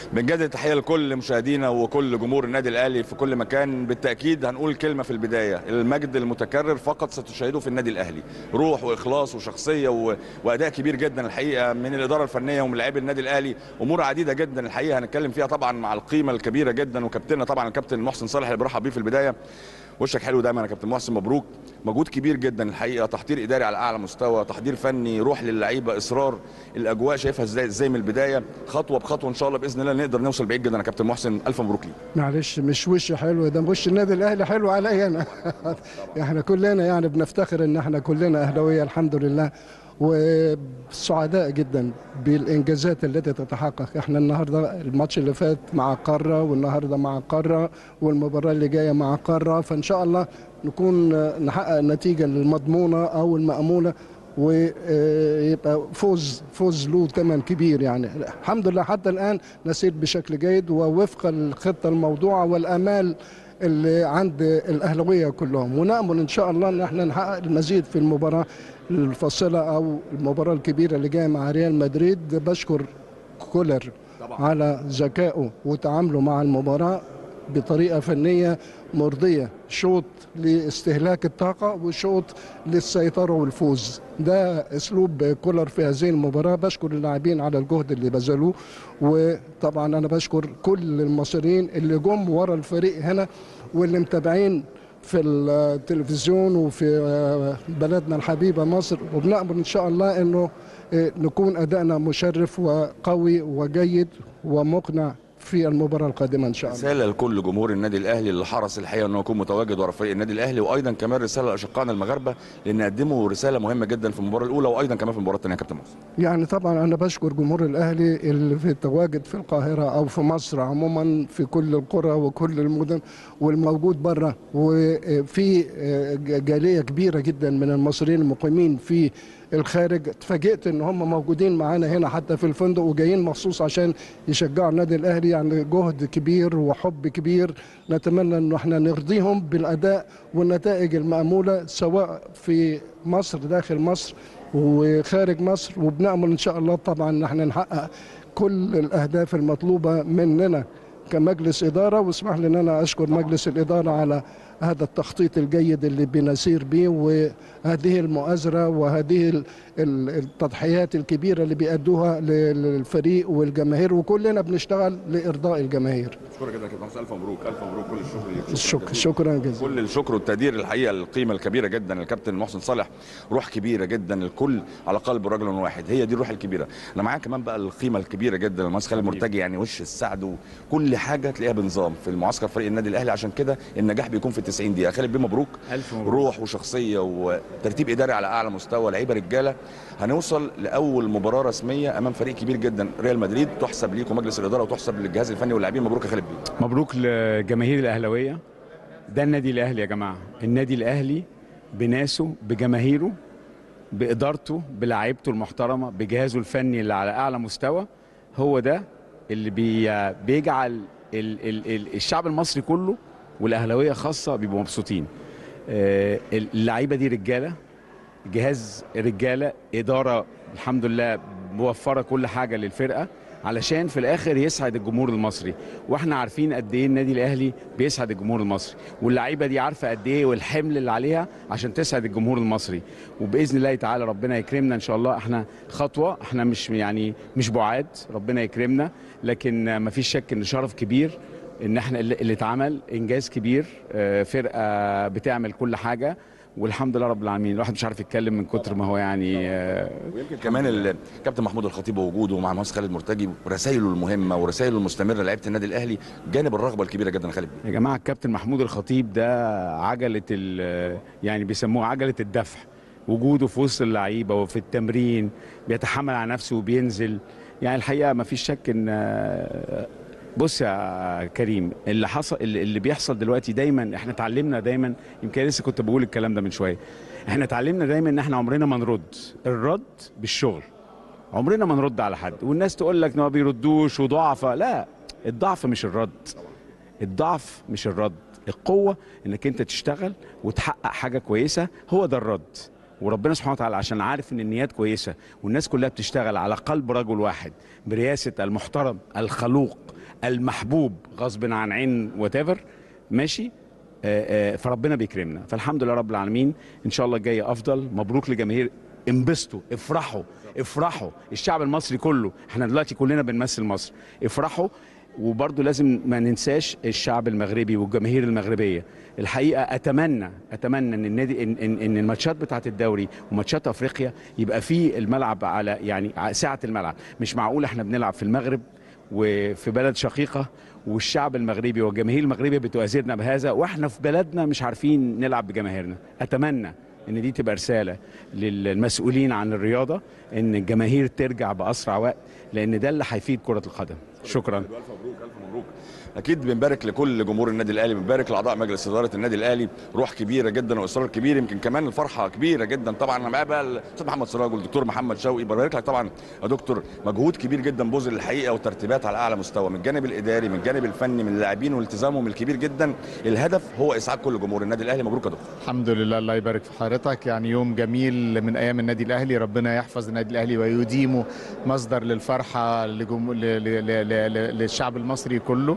بنجدد التحيه لكل مشاهدينا وكل جمهور النادي الاهلي في كل مكان بالتاكيد هنقول كلمه في البدايه المجد المتكرر فقط ستشاهده في النادي الاهلي روح واخلاص وشخصيه و... واداء كبير جدا الحقيقه من الاداره الفنيه ومن لاعبي النادي الاهلي امور عديده جدا الحقيقه هنتكلم فيها طبعا مع القيمه الكبيره جدا وكابتننا طبعا الكابتن محسن صالح اللي برحب بيه في البدايه وشك حلو دايما يا كابتن محسن مبروك مجهود كبير جدا الحقيقه تحضير اداري على اعلى مستوى تحضير فني روح للعيبه اصرار الاجواء شايفها ازاي ازاي من البدايه خطوه بخطوه ان شاء الله باذن الله نقدر نوصل بعيد جدا يا كابتن محسن الف مبروك ليك معلش مش وش حلو ده وش النادي الاهلي حلو عليا انا احنا كلنا يعني بنفتخر ان احنا كلنا اهلاويه الحمد لله وسعداء جدا بالانجازات التي تتحقق احنا النهارده الماتش اللي فات مع قاره والنهارده مع قاره والمباراه اللي جايه مع قاره فان شاء الله نكون نحقق النتيجه المضمونه او الماموله ويبقى فوز فوز له ثمن كبير يعني الحمد لله حتى الان نسير بشكل جيد ووفق الخطه الموضوعه والامال اللي عند الاهلاويه كلهم ونامل ان شاء الله ان احنا نحقق المزيد في المباراه الفاصله او المباراه الكبيره اللي جايه مع ريال مدريد بشكر كولر طبعا. على ذكائه وتعامله مع المباراه بطريقه فنيه مرضيه شوط لاستهلاك الطاقه وشوط للسيطره والفوز ده اسلوب كولر في هذه المباراه بشكر اللاعبين على الجهد اللي بذلوه وطبعا انا بشكر كل المصريين اللي جم ورا الفريق هنا واللي متابعين في التلفزيون وفي بلدنا الحبيبه مصر وبنامل ان شاء الله انه نكون ادائنا مشرف وقوي وجيد ومقنع في المباراه القادمه ان شاء الله رساله لكل جمهور النادي الاهلي اللي حرص الحقيقه انه يكون متواجد ورا فريق النادي الاهلي وايضا كمان رساله لاشقائنا المغاربه لان قدموا رساله مهمه جدا في المباراه الاولى وايضا كمان في المباراه الثانيه يا كابتن مصر يعني طبعا انا بشكر جمهور الاهلي اللي في التواجد في القاهره او في مصر عموما في كل القرى وكل المدن والموجود بره وفي جاليه كبيره جدا من المصريين المقيمين في الخارج اتفاجئت ان هم موجودين معانا هنا حتى في الفندق وجايين مخصوص عشان يشجعوا النادي الاهلي يعني جهد كبير وحب كبير نتمنى انه احنا نرضيهم بالاداء والنتائج الماموله سواء في مصر داخل مصر وخارج مصر وبنامل ان شاء الله طبعا ان احنا نحقق كل الاهداف المطلوبه مننا كمجلس اداره واسمح لي ان انا اشكر مجلس الاداره على هذا التخطيط الجيد اللي بنسير به وهذه المؤازرة وهذه التضحيات الكبيرة اللي بيأدوها للفريق والجماهير وكلنا بنشتغل لإرضاء الجماهير شكرا جدا كابتن الف مبروك الف مبروك كل الشكر ليك الشكر شكرا جزيلا كل الشكر والتقدير الحقيقه القيمه الكبيره جدا للكابتن محسن صالح روح كبيره جدا الكل على قلب رجل واحد هي دي الروح الكبيره انا معايا كمان بقى القيمه الكبيره جدا للمهندس خالد مرتجي يعني وش السعد وكل حاجه تلاقيها بنظام في المعسكر فريق النادي الاهلي عشان كده النجاح بيكون في 90 دقيقه خالد بيه مبروك الف مبروك روح وشخصيه وترتيب اداري على اعلى مستوى لعيبه رجاله هنوصل لاول مباراه رسميه امام فريق كبير جدا ريال مدريد تحسب ليكم مجلس الاداره وتحسب للجهاز الفني واللاعبين مبروك يا خالد بيه مبروك لجماهير الاهلاويه ده النادي الاهلي يا جماعه النادي الاهلي بناسه بجماهيره بادارته بلاعيبته المحترمه بجهازه الفني اللي على اعلى مستوى هو ده اللي بي بيجعل ال ال ال الشعب المصري كله والاهلاويه خاصه بيبقوا مبسوطين اللعيبه دي رجاله جهاز رجاله اداره الحمد لله موفره كل حاجه للفرقه علشان في الاخر يسعد الجمهور المصري واحنا عارفين قد ايه النادي الاهلي بيسعد الجمهور المصري واللعيبه دي عارفه قد ايه والحمل اللي عليها عشان تسعد الجمهور المصري وباذن الله تعالى ربنا يكرمنا ان شاء الله احنا خطوه احنا مش يعني مش بعاد ربنا يكرمنا لكن ما فيش شك ان شرف كبير ان احنا اللي اتعمل انجاز كبير فرقه بتعمل كل حاجه والحمد لله رب العالمين الواحد مش عارف يتكلم من كتر ما هو يعني ويمكن كمان الكابتن محمود الخطيب ووجوده مع مهندس خالد مرتجي ورسائله المهمه ورسائله المستمره لعيبه النادي الاهلي جانب الرغبه الكبيره جدا خالد يا جماعه الكابتن محمود الخطيب ده عجله يعني بيسموه عجله الدفع وجوده في وسط اللعيبه وفي التمرين بيتحمل على نفسه وبينزل يعني الحقيقه ما فيش شك ان بص يا كريم اللي حصل اللي بيحصل دلوقتي دايما احنا اتعلمنا دايما يمكن لسه كنت بقول الكلام ده من شويه احنا اتعلمنا دايما ان احنا عمرنا ما نرد الرد بالشغل عمرنا ما نرد على حد والناس تقول لك ما بيردوش وضعفة لا الضعف مش الرد الضعف مش الرد القوة انك انت تشتغل وتحقق حاجة كويسة هو ده الرد وربنا سبحانه وتعالى عشان عارف ان النيات كويسة والناس كلها بتشتغل على قلب رجل واحد برئاسة المحترم الخلوق المحبوب غصب عن عين واتيفر ماشي آه، آه، فربنا بيكرمنا فالحمد لله رب العالمين ان شاء الله الجاي افضل مبروك لجماهير انبسطوا افرحوا افرحوا الشعب المصري كله احنا دلوقتي كلنا بنمثل مصر افرحوا وبرضه لازم ما ننساش الشعب المغربي والجماهير المغربيه الحقيقه اتمنى اتمنى ان النادي ان, إن, إن الماتشات بتاعه الدوري وماتشات افريقيا يبقى في الملعب على يعني ع- سعه الملعب مش معقول احنا بنلعب في المغرب وفي بلد شقيقه والشعب المغربي والجماهير المغربيه بتؤازرنا بهذا واحنا في بلدنا مش عارفين نلعب بجماهيرنا اتمنى ان دي تبقى رساله للمسؤولين عن الرياضه ان الجماهير ترجع باسرع وقت لان ده اللي هيفيد كره القدم شكرا الف مبروك الف مبروك اكيد بنبارك لكل جمهور النادي الاهلي بنبارك لاعضاء مجلس اداره النادي الاهلي روح كبيره جدا واصرار كبير يمكن كمان الفرحه كبيره جدا طبعا انا معايا بقى الاستاذ محمد سراج والدكتور محمد شوقي ببارك لك طبعا يا دكتور مجهود كبير جدا بذل الحقيقه وترتيبات على اعلى مستوى من الجانب الاداري من الجانب الفني من اللاعبين والتزامهم الكبير جدا الهدف هو اسعاد كل جمهور النادي الاهلي مبروك يا دكتور الحمد لله الله يبارك في حضرتك يعني يوم جميل من ايام النادي الاهلي ربنا يحفظ النادي الاهلي ويديمه مصدر للفرحه لجم... ل... ل... ل... ل... للشعب المصري كله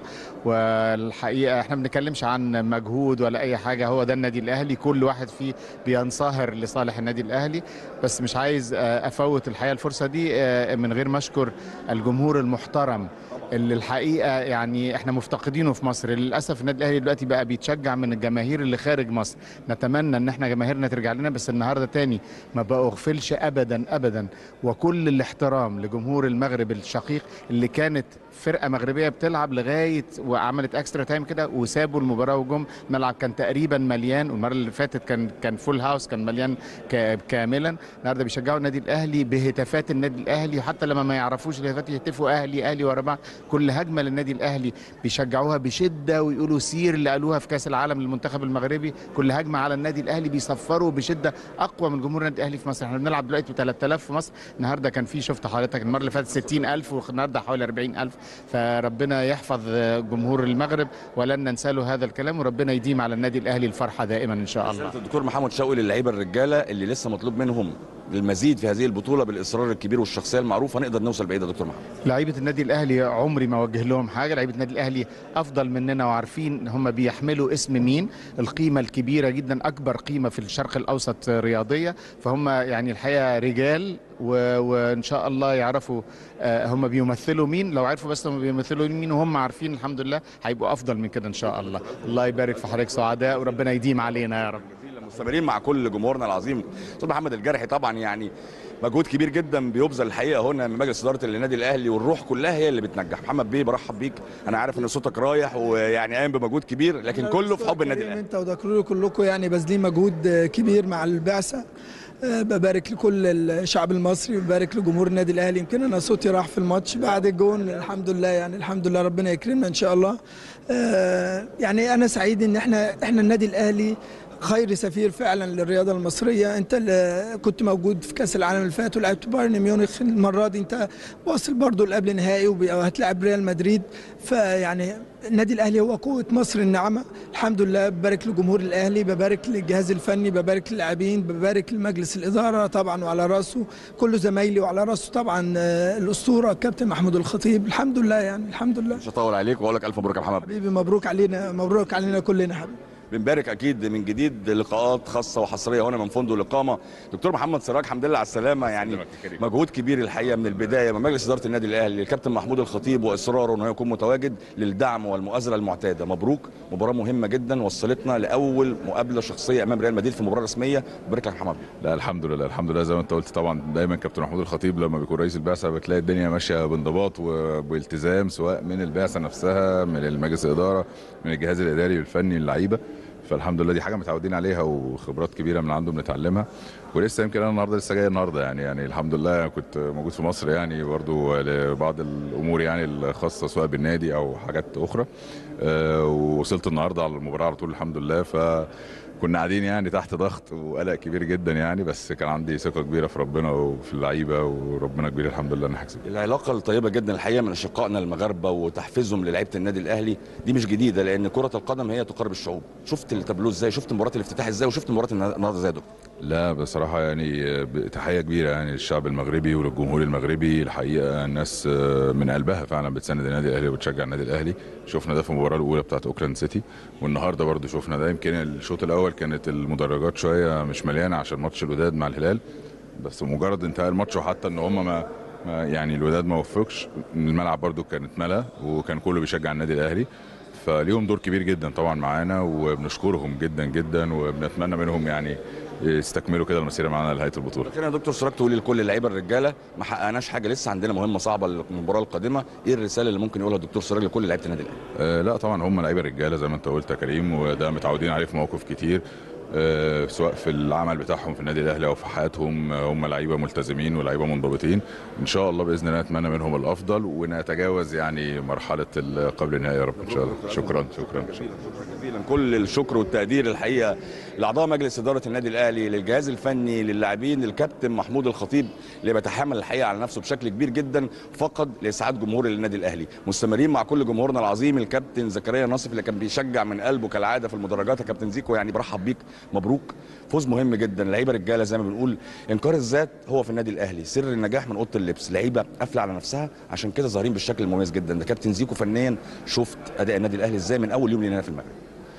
والحقيقه احنا ما بنتكلمش عن مجهود ولا اي حاجه هو ده النادي الاهلي كل واحد فيه بينصهر لصالح النادي الاهلي بس مش عايز آه، افوت الحقيقه الفرصه دي آه، من غير ما اشكر الجمهور المحترم اللي الحقيقه يعني احنا مفتقدينه في مصر للاسف النادي الاهلي دلوقتي بقى بيتشجع من الجماهير اللي خارج مصر نتمنى ان احنا جماهيرنا ترجع لنا بس النهارده تاني ما بأغفلش ابدا ابدا وكل الاحترام لجمهور المغرب الشقيق اللي كانت فرقه مغربيه بتلعب لغايه وعملت اكسترا تايم كده وسابوا المباراه وجم الملعب كان تقريبا مليان والمره اللي فاتت كان كان فول هاوس كان مليان ك- كاملا النهارده بيشجعوا النادي الاهلي بهتافات النادي الاهلي حتى لما ما يعرفوش الهتافات يهتفوا اهلي اهلي ورا بعض كل هجمه للنادي الاهلي بيشجعوها بشده ويقولوا سير اللي قالوها في كاس العالم للمنتخب المغربي كل هجمه على النادي الاهلي بيصفروا بشده اقوى من جمهور النادي الاهلي في مصر احنا بنلعب دلوقتي ب 3000 في مصر النهارده كان في شفت حضرتك المره اللي فاتت 60000 والنهارده حوالي 40000 فربنا يحفظ جمهور المغرب ولن ننسى له هذا الكلام وربنا يديم على النادي الاهلي الفرحه دائما ان شاء الله رسالة الدكتور محمد شوقي للعيبه الرجاله اللي لسه مطلوب منهم المزيد في هذه البطوله بالاصرار الكبير والشخصيه المعروفه نقدر نوصل بعيد يا دكتور محمد لعيبه النادي الاهلي عمري ما اوجه لهم حاجه لعيبه النادي الاهلي افضل مننا وعارفين هم بيحملوا اسم مين القيمه الكبيره جدا اكبر قيمه في الشرق الاوسط رياضيه فهم يعني الحقيقه رجال و... وان شاء الله يعرفوا آه، هم بيمثلوا مين لو عرفوا بس هم بيمثلوا مين وهم عارفين الحمد لله هيبقوا افضل من كده ان شاء الله الله يبارك في حضرتك سعداء وربنا يديم علينا يا رب مستمرين مع كل جمهورنا العظيم استاذ محمد الجرحي طبعا يعني مجهود كبير جدا بيبذل الحقيقه هنا من مجلس اداره النادي الاهلي والروح كلها هي اللي بتنجح محمد بيه برحب بيك انا عارف ان صوتك رايح ويعني قايم بمجهود كبير لكن كله في حب النادي كريم، الاهلي انت ودكرور كلكم يعني باذلين مجهود آه، كبير مع البعثه آه، ببارك لكل الشعب المصري وببارك لجمهور النادي الاهلي يمكن انا صوتي راح في الماتش بعد الجون الحمد لله يعني الحمد لله ربنا يكرمنا ان شاء الله آه، يعني انا سعيد ان احنا احنا النادي الاهلي خير سفير فعلا للرياضه المصريه انت اللي كنت موجود في كاس العالم اللي فات ولعبت بايرن ميونخ المره دي انت واصل برضو لقبل نهائي وهتلاعب ريال مدريد فيعني النادي الاهلي هو قوه مصر الناعمه الحمد لله ببارك لجمهور الاهلي ببارك للجهاز الفني ببارك للاعبين ببارك لمجلس الاداره طبعا وعلى راسه كل زمايلي وعلى راسه طبعا آه، الاسطوره كابتن محمود الخطيب الحمد لله يعني الحمد لله مش هطول عليك واقول لك الف مبروك يا محمد حبيبي مبروك علينا مبروك علينا كلنا حبيبي بنبارك اكيد من جديد لقاءات خاصه وحصريه هنا من فندق الاقامه دكتور محمد سراج الحمد لله على السلامه يعني مجهود كبير الحقيقه من البدايه من مجلس اداره النادي الاهلي الكابتن محمود الخطيب واصراره انه يكون متواجد للدعم والمؤازره المعتاده مبروك مباراه مهمه جدا وصلتنا لاول مقابله شخصيه امام ريال مدريد في مباراه رسميه بارك لك يا محمد لا الحمد لله الحمد لله زي ما انت قلت طبعا دايما كابتن محمود الخطيب لما بيكون رئيس البعثه بتلاقي الدنيا ماشيه بانضباط وبالتزام سواء من البعثه نفسها من المجلس الاداره من الجهاز الاداري والفني اللعيبه فالحمد لله دي حاجه متعودين عليها وخبرات كبيره من عنده بنتعلمها ولسه يمكن انا النهارده لسه جاي النهارده يعني يعني الحمد لله كنت موجود في مصر يعني برضو لبعض الامور يعني الخاصه سواء بالنادي او حاجات اخرى أه ووصلت النهارده على المباراه على طول الحمد لله ف كنا قاعدين يعني تحت ضغط وقلق كبير جدا يعني بس كان عندي ثقه كبيره في ربنا وفي اللعيبه وربنا كبير الحمد لله ان هكسب العلاقه الطيبه جدا الحقيقه من اشقائنا المغاربه وتحفيزهم للعيبه النادي الاهلي دي مش جديده لان كره القدم هي تقرب الشعوب شفت التابلو ازاي شفت مباراه الافتتاح ازاي وشفت مباراه النهارده ازاي يا دكتور لا بصراحة يعني ب- تحية كبيرة يعني للشعب المغربي وللجمهور المغربي الحقيقة الناس آه، من قلبها فعلا بتساند النادي الأهلي وبتشجع النادي الأهلي شفنا ده في المباراة الأولى بتاعت أوكلاند سيتي والنهاردة برضو شفنا ده يمكن الشوط الأول كانت المدرجات شوية مش مليانة عشان ماتش الوداد مع الهلال بس مجرد انتهاء الماتش وحتى ان هم ما ما- يعني الوداد ما وفقش الملعب برضو كانت ملا وكان كله بيشجع النادي الاهلي فليهم دور كبير جدا طبعا معانا وبنشكرهم جدا جدا وبنتمنى منهم يعني يستكملوا كده المسيره معانا لنهايه البطوله كده يا دكتور سراج تقولي لكل اللعيبه الرجاله ما حققناش حاجه لسه عندنا مهمه صعبه للمباراه القادمه ايه الرساله اللي ممكن يقولها الدكتور سراج لكل لعيبه النادي الاهلي آه لا طبعا هم لعيبه رجاله زي ما انت قلت يا كريم وده متعودين عليه في مواقف كتير آه سواء في العمل بتاعهم في النادي الاهلي او في حياتهم آه هم لعيبه ملتزمين ولعيبه منضبطين ان شاء الله باذن الله نتمنى منهم الافضل ونتجاوز يعني مرحله ال- قبل النهائي يا رب ان شاء الله شكرا شكرا, شكرا. جزيلا كل الشكر والتقدير الحقيقه لاعضاء مجلس اداره النادي الاهلي للجهاز الفني للاعبين للكابتن محمود الخطيب اللي بيتحمل الحقيقه على نفسه بشكل كبير جدا فقط لاسعاد جمهور النادي الاهلي مستمرين مع كل جمهورنا العظيم الكابتن زكريا ناصف اللي كان بيشجع من قلبه كالعاده في المدرجات يا كابتن زيكو يعني برحب بيك مبروك فوز مهم جدا لعيبه رجاله زي ما بنقول انكار الذات هو في النادي الاهلي سر النجاح من اوضه اللبس لعيبه قافله على نفسها عشان كده ظاهرين بالشكل المميز جدا ده كابتن زيكو فنيا شفت اداء النادي الاهلي ازاي من اول يوم لينا في المغرب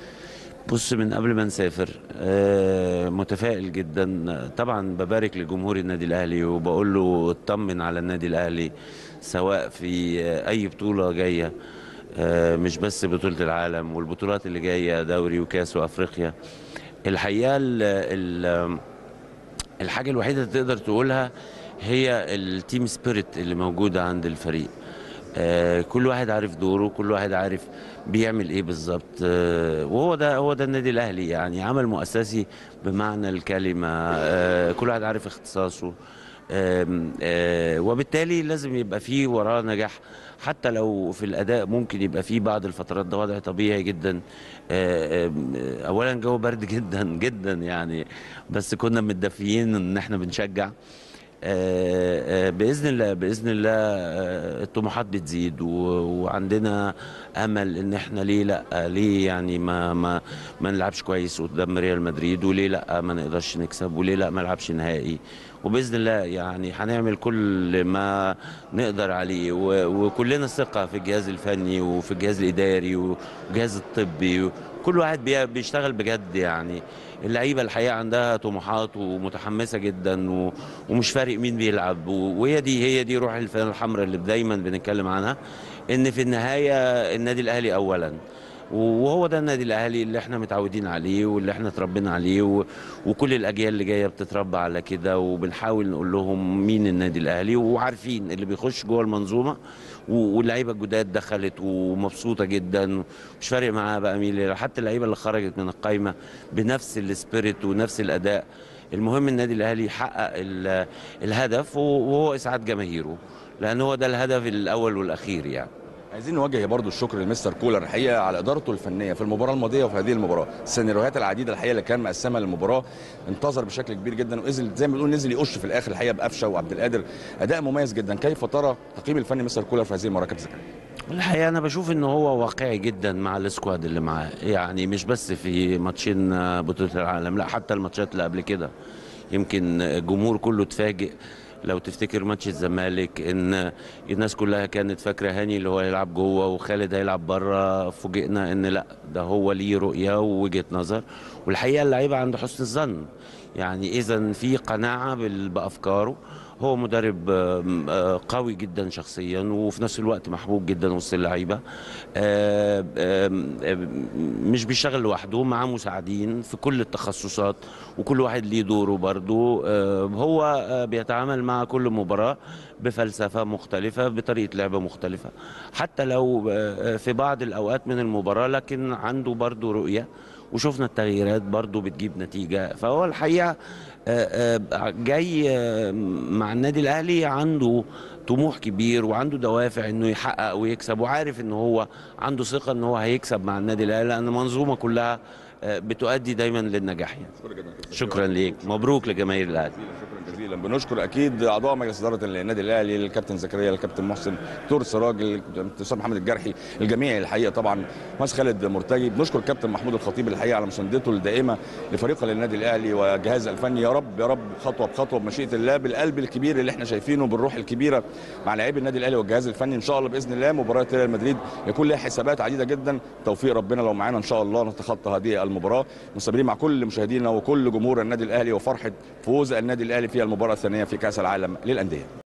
بص من قبل ما نسافر آه، متفائل جدا طبعا ببارك لجمهور النادي الاهلي وبقول له اطمن على النادي الاهلي سواء في آه، اي بطوله جايه آه، مش بس بطوله العالم والبطولات اللي جايه دوري وكاس وافريقيا الحقيقه ال ال الحاجه الوحيده اللي تقدر تقولها هي التيم سبيريت اللي موجوده عند الفريق آه، كل واحد عارف دوره كل واحد عارف بيعمل ايه بالظبط آه، وهو ده هو ده النادي الاهلي يعني عمل مؤسسي بمعنى الكلمه آه، كل واحد عارف اختصاصه آم، آه، وبالتالي لازم يبقى فيه وراه نجاح حتى لو في الاداء ممكن يبقى فيه بعض الفترات ده وضع طبيعي جدا آه، آم، آه، اولا جو برد جدا جدا يعني بس كنا متدفيين ان احنا بنشجع آه، آه، باذن الله باذن الله آه، الطموحات بتزيد و- وعندنا امل ان احنا ليه لا ليه يعني ما ما ما نلعبش كويس قدام ريال مدريد وليه لا ما نقدرش نكسب وليه لا ما نلعبش نهائي وباذن الله يعني هنعمل كل ما نقدر عليه و- وكلنا ثقه في الجهاز الفني وفي الجهاز الاداري والجهاز الطبي كل واحد بي- بيشتغل بجد يعني اللعيبه الحقيقه عندها طموحات ومتحمسه جدا و... ومش فارق مين بيلعب و... وهي دي هي دي روح الفانله الحمراء اللي دايما بنتكلم عنها ان في النهايه النادي الاهلي اولا وهو ده النادي الاهلي اللي احنا متعودين عليه واللي احنا اتربينا عليه و... وكل الاجيال اللي جايه بتتربى على كده وبنحاول نقول لهم مين النادي الاهلي وعارفين اللي بيخش جوه المنظومه و- واللعيبه الجداد دخلت ومبسوطه جدا مش فارق معاها بقى مين اللي- حتى اللعيبه اللي خرجت من القايمه بنفس السبيريت ونفس الاداء المهم النادي الاهلي يحقق ال- الهدف وهو اسعاد جماهيره لان هو ده الهدف الاول والاخير يعني عايزين نوجه برضو الشكر لمستر كولر الحقيقه على ادارته الفنيه في المباراه الماضيه وفي هذه المباراه السيناريوهات العديده الحقيقه اللي كان مقسمها للمباراه انتظر بشكل كبير جدا ونزل زي ما بنقول نزل يقش في الاخر الحقيقه بقفشه وعبد القادر اداء مميز جدا كيف ترى تقييم الفني مستر كولر في هذه المباراه كابتن زكريا الحقيقه انا بشوف ان هو واقعي جدا مع السكواد اللي معاه يعني مش بس في ماتشين بطوله العالم لا حتى الماتشات اللي قبل كده يمكن الجمهور كله اتفاجئ لو تفتكر ماتش الزمالك ان الناس كلها كانت فاكره هاني اللي هو هيلعب جوه وخالد هيلعب بره فوجئنا ان لا ده هو ليه رؤيه ووجهه نظر والحقيقه اللعيبه عنده حسن الظن يعني اذا في قناعه بال- بافكاره هو مدرب آم، آه، قوي جدا شخصيا وفي نفس الوقت محبوب جدا وسط اللعيبه آم، آم، آم، مش بيشتغل لوحده معاه مساعدين في كل التخصصات وكل واحد ليه دوره برضه آم، هو آه، بيتعامل مع كل مباراه بفلسفه مختلفه بطريقه لعبه مختلفه حتى لو آه، في بعض الاوقات من المباراه لكن عنده برضه رؤيه وشفنا التغييرات برضو بتجيب نتيجة فهو الحقيقة آه، آه، جاي آه، مع النادي الأهلي عنده طموح كبير وعنده دوافع انه يحقق ويكسب وعارف ان هو عنده ثقة ان هو هيكسب مع النادي الأهلي لأن المنظومة كلها آه، بتؤدي دايما للنجاح يعني. شكرا جدا كابتن. شكرا ليك مبروك لجماهير الاهلي شكرا جزيلا بنشكر اكيد اعضاء مجلس اداره النادي الاهلي الكابتن زكريا الكابتن محسن دكتور سراج الاستاذ محمد الجرحي الجميع الحقيقه طبعا مهندس خالد مرتجي بنشكر الكابتن محمود الخطيب الحقيقه على مساندته الدائمه لفريق النادي الاهلي وجهاز الفني يا رب يا رب خطوه بخطوه بمشيئه الله بالقلب الكبير اللي احنا شايفينه بالروح الكبيره مع لاعبي النادي الاهلي والجهاز الفني ان شاء الله باذن الله مباراه ريال مدريد يكون لها حسابات عديده جدا توفيق ربنا لو معانا ان شاء الله نتخطى هذه المباراه مستمرين مع كل مشاهدينا وكل جمهور النادي الاهلي وفرحه فوز النادي الاهلي في المباراه الثانيه في كاس العالم للانديه